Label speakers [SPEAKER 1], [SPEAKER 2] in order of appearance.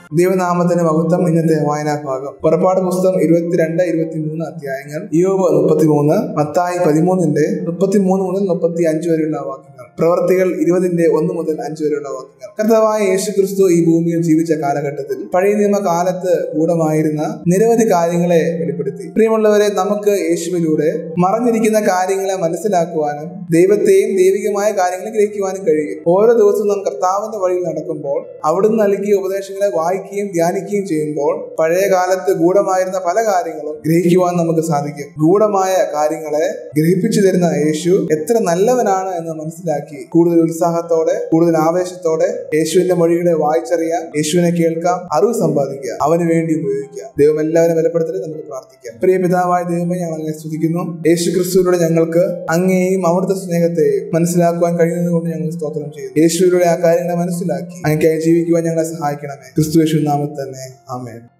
[SPEAKER 1] ദൈവനാമത്തിന്റെ മഹത്വം ഇന്നത്തെ വായനാ ഭാഗം പുറപ്പാട് പുസ്തകം ഇരുപത്തിരണ്ട് ഇരുപത്തിമൂന്ന് അധ്യായങ്ങൾ യോബ് മുപ്പത്തിമൂന്ന് മത്തായി പതിമൂന്നിന്റെ മുപ്പത്തിമൂന്ന് മുതൽ മുപ്പത്തി അഞ്ച് വരെയുള്ള വാക്യങ്ങൾ പ്രവർത്തികൾ ഇരുപതിന്റെ ഒന്ന് മുതൽ അഞ്ച് വരെയുള്ള വാക്യങ്ങൾ കർത്താവായ യേശു ക്രിസ്തു ഈ ഭൂമിയിൽ ജീവിച്ച കാലഘട്ടത്തിൽ പഴയ നിയമ കാലത്ത് ഗൂഢമായിരുന്ന നിരവധി കാര്യങ്ങളെ വെളിപ്പെടുത്തി പ്രിയമുള്ളവരെ നമുക്ക് യേശുവിലൂടെ മറഞ്ഞിരിക്കുന്ന കാര്യങ്ങളെ മനസ്സിലാക്കുവാനും ദൈവത്തെയും ദൈവികമായ കാര്യങ്ങളെ ഗ്രഹിക്കുവാനും കഴിയും ഓരോ ദിവസവും നാം കർത്താവിന്റെ വഴിയിൽ നടക്കുമ്പോൾ അവിടുന്ന് നൽകിയ ഉപദേശങ്ങളെ വായിക്കുകയും ധ്യാനിക്കുകയും ചെയ്യുമ്പോൾ പഴയ കാലത്ത് ഗൂഢമായിരുന്ന പല കാര്യങ്ങളും ഗ്രഹിക്കുവാൻ നമുക്ക് സാധിക്കും ഗൂഢമായ കാര്യങ്ങളെ ഗ്രഹിപ്പിച്ചു തരുന്ന യേശു എത്ര നല്ലവനാണ് എന്ന് മനസ്സിലാക്കി കൂടുതൽ ഉത്സാഹത്തോടെ കൂടുതൽ ആവേശത്തോടെ യേശുവിന്റെ മൊഴികളെ വായിച്ചറിയാം യേശുവിനെ കേൾക്കാം അറിവ് സമ്പാദിക്കുക അവന് വേണ്ടി ഉപയോഗിക്കുക ദൈവം എല്ലാവരും ബലപ്പെടുത്തലും നമുക്ക് പ്രാർത്ഥിക്കാം പ്രിയ പിതാവായ ദൈവമേ ഞങ്ങൾ അങ്ങനെ സ്തുതിക്കുന്നു യേശു ക്രിസ്തുവിലൂടെ ഞങ്ങൾക്ക് അങ്ങേയും അവിടുത്തെ സ്നേഹത്തെയും മനസ്സിലാക്കുവാൻ കഴിയുന്നത് കൊണ്ട് ഞങ്ങൾ സ്തോത്രം ചെയ്തു യേശുവിലൂടെ ആ കാര്യങ്ങളെ മനസ്സിലാക്കി അങ്ങനെയായി ജീവിക്കുവാൻ ഞങ്ങളെ സഹായിക്കണമേ ക്രിസ്തു യേശു നാമത്തിൽ തന്നെ ആമേൻ